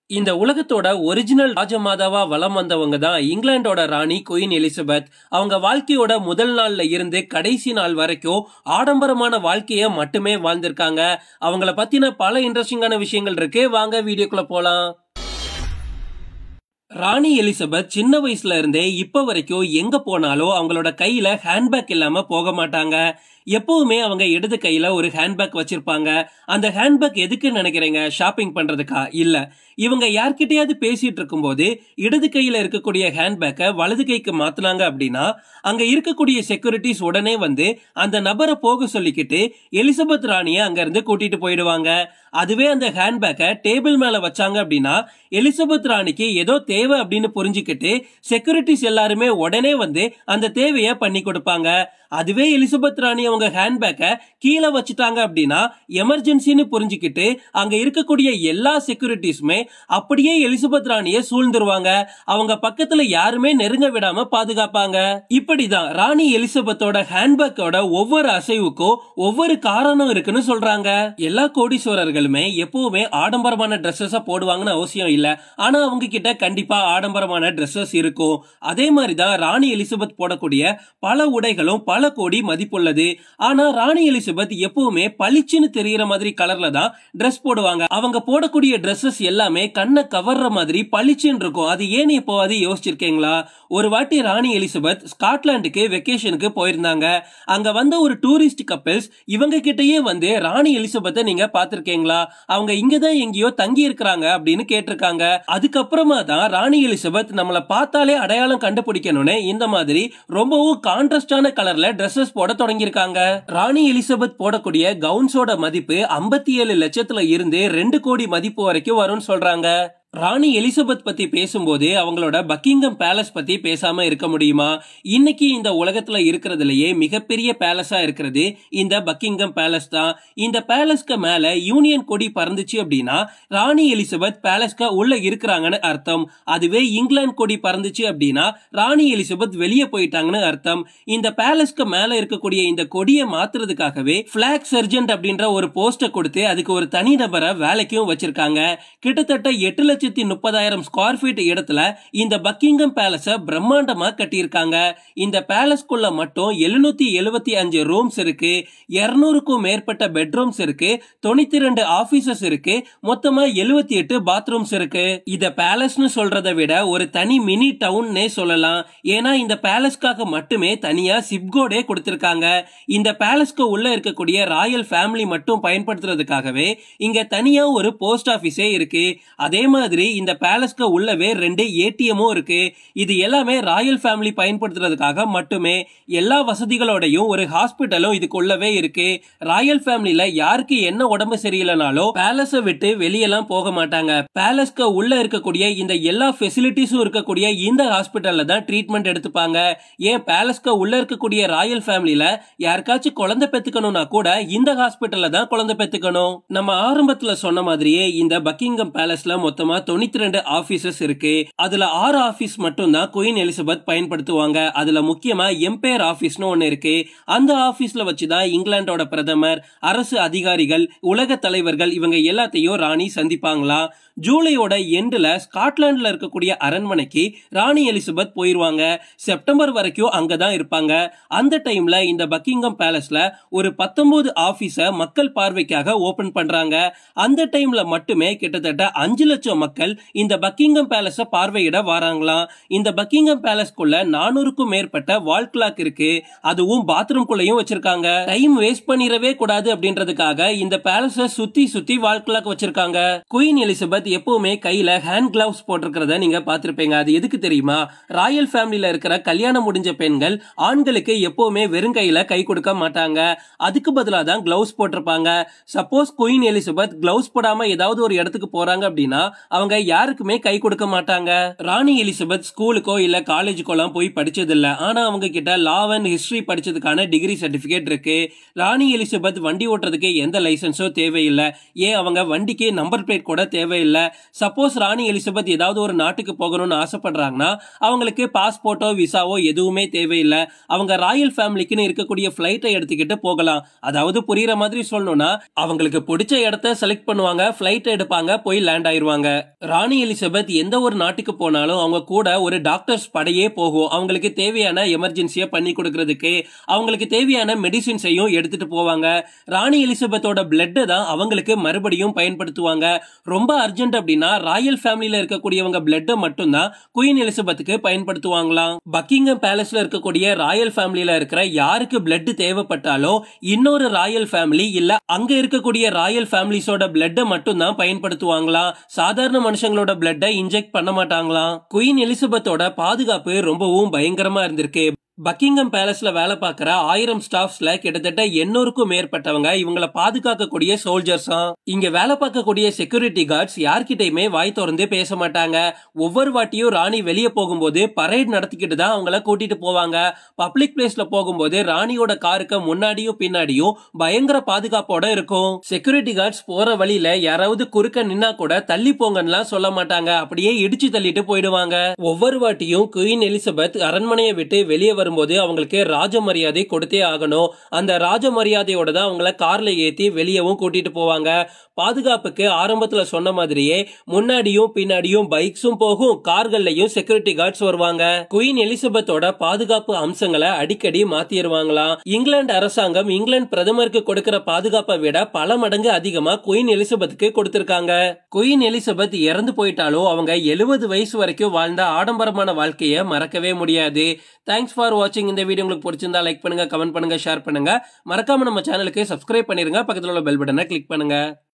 இந்த உலகத்தோட ஒரிஜினல் ராஜமாதாவா வலம் வந்தவங்க தான் இங்கிலாந்தோட ராணி குயின் எலிசபெத் அவங்க வாழ்க்கையோட முதல் நாள்ல இருந்து கடைசி நாள் வரைக்கும் ஆடம்பரமான வாழ்க்கைய மட்டுமே வாழ்ந்திருக்காங்க அவங்கள பத்தின பல இன்ட்ரெஸ்டிங்கான விஷயங்கள் இருக்கு வாங்க வீடியோக்குள்ள போலாம் ராணி எலிசபெத் சின்ன வயசுல இருந்தே இப்ப வரைக்கும் எங்க போனாலும் அவங்களோட கையில ஹேண்ட்பேக் இல்லாம போக மாட்டாங்க எப்பவுமே அவங்க இடது கையில ஒரு ஹேண்ட்பேக் வச்சிருப்பாங்க அந்த ஹேண்ட்பேக் எதுக்கு நினைக்கிறீங்க ஷாப்பிங் பண்றதுக்கா இல்ல இவங்க யார்கிட்டயாவது பேசிட்டு இருக்கும்போது இடது கையில இருக்கக்கூடிய ஹேண்ட்பேக்கை வலது கைக்கு மாத்தினாங்க அப்படின்னா அங்க இருக்கக்கூடிய செக்யூரிட்டிஸ் உடனே வந்து அந்த நபரை போக சொல்லிக்கிட்டு எலிசபெத் ராணியை அங்க இருந்து கூட்டிட்டு போயிடுவாங்க அதுவே அந்த ஹேண்ட்பேக்கை டேபிள் மேல வச்சாங்க அப்படின்னா எலிசபெத் ராணிக்கு ஏதோ தேவை அப்படின்னு புரிஞ்சுக்கிட்டு செக்யூரிட்டிஸ் எல்லாருமே உடனே வந்து அந்த தேவையை பண்ணி கொடுப்பாங்க அதுவே எலிசபெத் ராணி அவங்க ஹேண்ட்பேக்கை கீழே வச்சுட்டாங்க அப்படின்னா எமர்ஜென்சின்னு புரிஞ்சுக்கிட்டு அங்க இருக்கக்கூடிய எல்லா செக்யூரிட்டிஸுமே அப்படியே எலிசபெத் ராணியை சூழ்ந்துருவாங்க அவங்க பக்கத்துல யாருமே நெருங்க விடாம பாதுகாப்பாங்க இப்படிதான் ராணி எலிசபெத்தோட ஹேண்ட்பேக்கோட ஒவ்வொரு அசைவுக்கும் ஒவ்வொரு காரணம் இருக்குன்னு சொல்றாங்க எல்லா கோடீஸ்வரர்களுமே எப்பவுமே ஆடம்பரமான ட்ரெஸ்ஸஸ போடுவாங்கன்னு அவசியம் இல்ல ஆனா அவங்க கிட்ட கண்டிப்பா ஆடம்பரமான ட்ரெஸ்ஸஸ் இருக்கும் அதே மாதிரிதான் ராணி எலிசபெத் போடக்கூடிய பல உடைகளும் பல கோடி மதிப்புள்ளது ஆனா ராணி எலிசபெத் எப்பவுமே பளிச்சுன்னு தெரியற மாதிரி கலர்ல தான் ட்ரெஸ் போடுவாங்க அவங்க போடக்கூடிய ட்ரெஸ்ஸஸ் எல்லாமே கண்ணை கவர்ற மாதிரி பளிச்சுன்னு இருக்கும் அது ஏன் இப்போ அது யோசிச்சிருக்கீங்களா ஒரு வாட்டி ராணி எலிசபெத் ஸ்காட்லாண்டுக்கு வெக்கேஷனுக்கு போயிருந்தாங்க அங்க வந்த ஒரு டூரிஸ்ட் கப்பிள்ஸ் இவங்க கிட்டயே வந்து ராணி எலிசபெத்தை நீங்க பாத்திருக்கீங்களா அவங்க இங்கதான் எங்கேயோ தங்கி இருக்கிறாங்க அப்படின்னு கேட்டிருக்காங்க அதுக்கப்புறமா தான் ராணி எலிசபெத் நம்மள பார்த்தாலே அடையாளம் கண்டுபிடிக்கணும்னு இந்த மாதிரி ரொம்பவும் கான்ட்ராஸ்டான கலர்ல ட்ரெஸ்ஸஸ் போட தொடங்கியிருக்காங்க ராணி எலிசபெத் போடக்கூடிய கவுன்ஸோட மதிப்பு ஐம்பத்தி ஏழு லட்சத்துல இருந்து ரெண்டு கோடி மதிப்பு வரைக்கும் வரும்னு சொல்றாங்க ராணி எலிசபெத் பத்தி பேசும்போது அவங்களோட பக்கிங்கம் பேலஸ் பத்தி பேசாம இருக்க முடியுமா இன்னைக்கு இந்த உலகத்துல இருக்கிறதுலயே மிகப்பெரிய பேலஸா இருக்கிறது இந்த பக்கிங்கம் பேலஸ் தான் இந்த பேலஸ்க்கு மேல யூனியன் கொடி பறந்துச்சு அப்படின்னா ராணி எலிசபெத் பேலஸ்க்கு உள்ள இருக்கிறாங்கன்னு அர்த்தம் அதுவே இங்கிலாந்து கொடி பறந்துச்சு அப்படின்னா ராணி எலிசபெத் வெளியே போயிட்டாங்கன்னு அர்த்தம் இந்த பேலஸ்க்கு மேல இருக்கக்கூடிய இந்த கொடியை மாத்துறதுக்காகவே பிளாக் சர்ஜென்ட் அப்படின்ற ஒரு போஸ்ட கொடுத்து அதுக்கு ஒரு தனி நபரை வேலைக்கும் வச்சிருக்காங்க கிட்டத்தட்ட எட்டு லட்சம் லட்சத்தி முப்பதாயிரம் ஸ்கொயர் ஃபீட் இடத்துல இந்த பக்கிங்கம் பேலஸ பிரம்மாண்டமா கட்டியிருக்காங்க இந்த பேலஸ்குள்ள மட்டும் எழுநூத்தி எழுபத்தி அஞ்சு ரூம்ஸ் இருக்கு இருநூறுக்கும் மேற்பட்ட பெட்ரூம்ஸ் இருக்கு தொண்ணூத்தி ரெண்டு ஆபீசஸ் இருக்கு மொத்தமா எழுபத்தி எட்டு பாத்ரூம்ஸ் இருக்கு இத பேலஸ்னு சொல்றதை விட ஒரு தனி மினி டவுன்னே சொல்லலாம் ஏன்னா இந்த பேலஸ்க்காக மட்டுமே தனியா சிப்கோடே கொடுத்திருக்காங்க இந்த பேலஸ்க்கு உள்ள இருக்கக்கூடிய ராயல் ஃபேமிலி மட்டும் பயன்படுத்துறதுக்காகவே இங்க தனியா ஒரு போஸ்ட் ஆபீஸே இருக்கு அதே மாதிரி மாதிரி இந்த பேலஸ்க்கு உள்ளவே ரெண்டு ஏடிஎம்மும் இருக்கு இது எல்லாமே ராயல் ஃபேமிலி பயன்படுத்துறதுக்காக மட்டுமே எல்லா வசதிகளோடையும் ஒரு ஹாஸ்பிட்டலும் இதுக்குள்ளவே இருக்கு ராயல் ஃபேமிலில யாருக்கு என்ன உடம்பு சரியில்லைனாலும் பேலஸை விட்டு வெளியெல்லாம் போக மாட்டாங்க பேலஸ்க்கு உள்ள இருக்கக்கூடிய இந்த எல்லா ஃபெசிலிட்டிஸும் இருக்கக்கூடிய இந்த ஹாஸ்பிட்டல்ல தான் ட்ரீட்மெண்ட் எடுத்துப்பாங்க ஏன் பேலஸ்க்கு உள்ள இருக்கக்கூடிய ராயல் ஃபேமிலில யாருக்காச்சும் குழந்தை பெத்துக்கணும்னா கூட இந்த ஹாஸ்பிட்டல்ல தான் குழந்தை பெத்துக்கணும் நம்ம ஆரம்பத்துல சொன்ன மாதிரியே இந்த பக்கிங்கம் பேலஸ்ல மொத்தமா தொண்ணூத்தி ரெண்டு ஆபீசஸ் இருக்கு அதுல ஆறு ஆபீஸ் மட்டும் தான் குயின் எலிசபெத் பயன்படுத்துவாங்க அதுல முக்கியமா எம்பையர் ஆபீஸ்னு ஒன்னு இருக்கு அந்த ஆபீஸ்ல வச்சுதான் இங்கிலாந்தோட பிரதமர் அரசு அதிகாரிகள் உலக தலைவர்கள் இவங்க எல்லாத்தையும் ராணி சந்திப்பாங்களா ஜூலையோட எண்டுல ஸ்காட்லாண்ட்ல இருக்கக்கூடிய அரண்மனைக்கு ராணி எலிசபெத் போயிருவாங்க செப்டம்பர் வரைக்கும் அங்கதான் இருப்பாங்க அந்த டைம்ல இந்த பக்கிங்கம் பேலஸ்ல ஒரு பத்தொன்பது ஆபீஸ மக்கள் பார்வைக்காக ஓபன் பண்றாங்க அந்த டைம்ல மட்டுமே கிட்டத்தட்ட அஞ்சு லட்சம் மக்கள் இந்த பக்கிங்கம் பேலஸ பார்வையிட வராங்களாம் இந்த பக்கிங்கம் பேலஸ்குள்ள நானூறுக்கும் மேற்பட்ட வால் கிளாக் இருக்கு அதுவும் பாத்ரூம்குள்ளயும் வச்சிருக்காங்க டைம் வேஸ்ட் பண்ணிடவே கூடாது அப்படின்றதுக்காக இந்த பேலஸ சுத்தி சுத்தி வால் கிளாக் வச்சிருக்காங்க குயின் எலிசபெத் எப்பவுமே கையில ஹேண்ட் கிளவுஸ் போட்டிருக்கிறத நீங்க பாத்திருப்பீங்க அது எதுக்கு தெரியுமா ராயல் ஃபேமிலியில இருக்கிற கல்யாணம் முடிஞ்ச பெண்கள் ஆண்களுக்கு எப்பவுமே வெறும் கையில கை கொடுக்க மாட்டாங்க அதுக்கு பதிலாக தான் கிளவுஸ் போட்டிருப்பாங்க சப்போஸ் குயின் எலிசபெத் கிளவுஸ் போடாம ஏதாவது ஒரு இடத்துக்கு போறாங்க அப்படின்னா அவங்க யாருக்குமே கை கொடுக்க மாட்டாங்க ராணி எலிசபெத் ஸ்கூலுக்கோ இல்ல காலேஜுக்கோ போய் படிச்சது இல்ல ஆனா அவங்க கிட்ட லா அண்ட் ஹிஸ்டரி படிச்சதுக்கான டிகிரி சர்டிபிகேட் இருக்கு ராணி எலிசபெத் வண்டி ஓட்டுறதுக்கு எந்த லைசன்ஸோ தேவையில்லை ஏன் அவங்க வண்டிக்கு நம்பர் பிளேட் கூட தேவையில்லை சப்போஸ் ராணி எலிசபெத் ஏதாவது ஒரு நாட்டுக்கு போகணும்னு ஆசைப்படுறாங்கன்னா அவங்களுக்கு பாஸ்போர்ட்டோ விசாவோ எதுவுமே தேவையில்லை அவங்க ராயல் ஃபேமிலிக்குன்னு இருக்கக்கூடிய ஃபிளைட்டை எடுத்துக்கிட்டு போகலாம் அதாவது புரியுற மாதிரி சொல்லணும்னா அவங்களுக்கு பிடிச்ச இடத்த செலக்ட் பண்ணுவாங்க ஃபிளைட் எடுப்பாங்க போய் லேண்ட் ஆயிருவாங்க ராணி எலிசபெத் எந்த ஒரு நாட்டுக்கு போனாலும் அவங்க கூட ஒரு டாக்டர்ஸ் படையே போகும் அவங்களுக்கு தேவையான எமர்ஜென்சியை பண்ணி கொடுக்கறதுக்கு அவங்களுக்கு தேவையான மெடிசின்ஸையும் எடுத்துட்டு போவாங்க ராணி எலிசபெத்தோட பிளட்டை தான் அவங்களுக்கு மறுபடியும் பயன்படுத்துவாங்க ரொம்ப அர்ஜென்ட் அப்படின்னா ராயல் ஃபேமிலியில இருக்கக்கூடியவங்க பிளட்டை மட்டும்தான் குயின் எலிசபெத்துக்கு பயன்படுத்துவாங்களாம் பக்கிங்ஹாம் பேலஸ்ல இருக்கக்கூடிய ராயல் ஃபேமிலியில இருக்கிற யாருக்கு பிளட் தேவைப்பட்டாலும் இன்னொரு ராயல் ஃபேமிலி இல்ல அங்க இருக்கக்கூடிய ராயல் ஃபேமிலிஸோட பிளட்டை மட்டும் தான் பயன்படுத்துவாங்களாம் சாதாரண மனுஷங்களோட பிளட்டை இன்ஜெக்ட் பண்ண மாட்டாங்களாம் குயின் எலிசபெத்தோட பாதுகாப்பு ரொம்பவும் பயங்கரமா இருந்திருக்கு பக்கிங்ஹாம் பேலஸ்ல வேலை பார்க்கிற ஆயிரம் ஸ்டாஃப்ஸ்ல கிட்டத்தட்ட எண்ணூறுக்கும் மேற்பட்டவங்க இவங்களை பாதுகாக்கக்கூடிய சோல்ஜர்ஸா இங்க வேலை பார்க்கக்கூடிய செக்யூரிட்டி கார்ட்ஸ் யார்கிட்டயுமே வாய் திறந்து பேச மாட்டாங்க ஒவ்வொரு வாட்டியும் ராணி வெளியே போகும்போது பரேட் நடத்திக்கிட்டு தான் அவங்கள கூட்டிட்டு போவாங்க பப்ளிக் பிளேஸ்ல போகும்போது ராணியோட காருக்கு முன்னாடியும் பின்னாடியும் பயங்கர பாதுகாப்போட இருக்கும் செக்யூரிட்டி கார்ட்ஸ் போற வழியில யாராவது குறுக்க நின்னா கூட தள்ளி போங்கன்னுலாம் சொல்ல மாட்டாங்க அப்படியே இடிச்சு தள்ளிட்டு போயிடுவாங்க ஒவ்வொரு வாட்டியும் குயின் எலிசபெத் அரண்மனையை விட்டு வெளியே வரும்போது அவங்களுக்கு ராஜ மரியாதை கொடுத்தே ஆகணும் அந்த ராஜ மரியாதையோட தான் அவங்கள கார்ல ஏத்தி வெளியவும் கூட்டிட்டு போவாங்க பாதுகாப்புக்கு ஆரம்பத்துல சொன்ன மாதிரியே முன்னாடியும் பின்னாடியும் பைக்ஸும் போகும் கார்கள்லயும் செக்யூரிட்டி கார்ட்ஸ் வருவாங்க குயின் எலிசபெத்தோட பாதுகாப்பு அம்சங்களை அடிக்கடி மாத்திடுவாங்களாம் இங்கிலாந்து அரசாங்கம் இங்கிலாந்து பிரதமருக்கு கொடுக்கிற பாதுகாப்பை விட பல மடங்கு அதிகமா குயின் எலிசபெத்துக்கு கொடுத்திருக்காங்க குயின் எலிசபெத் இறந்து போயிட்டாலும் அவங்க எழுபது வயசு வரைக்கும் வாழ்ந்த ஆடம்பரமான வாழ்க்கையை மறக்கவே முடியாது தேங்க்ஸ் ஃபார் வாட்சிங் இந்த வீடியோ உங்களுக்கு பிடிச்சிருந்தா லைக் பண்ணுங்க கமெண்ட் பண்ணுங்க ஷேர் பண்ணுங்க மறக்காம நம்ம சேனலுக்கு சப்ஸ்கிரைப் பண்ணிருங்க பக்கத்துல உள்ள பெல் பட்டனை கிளிக் பண்ணுங்க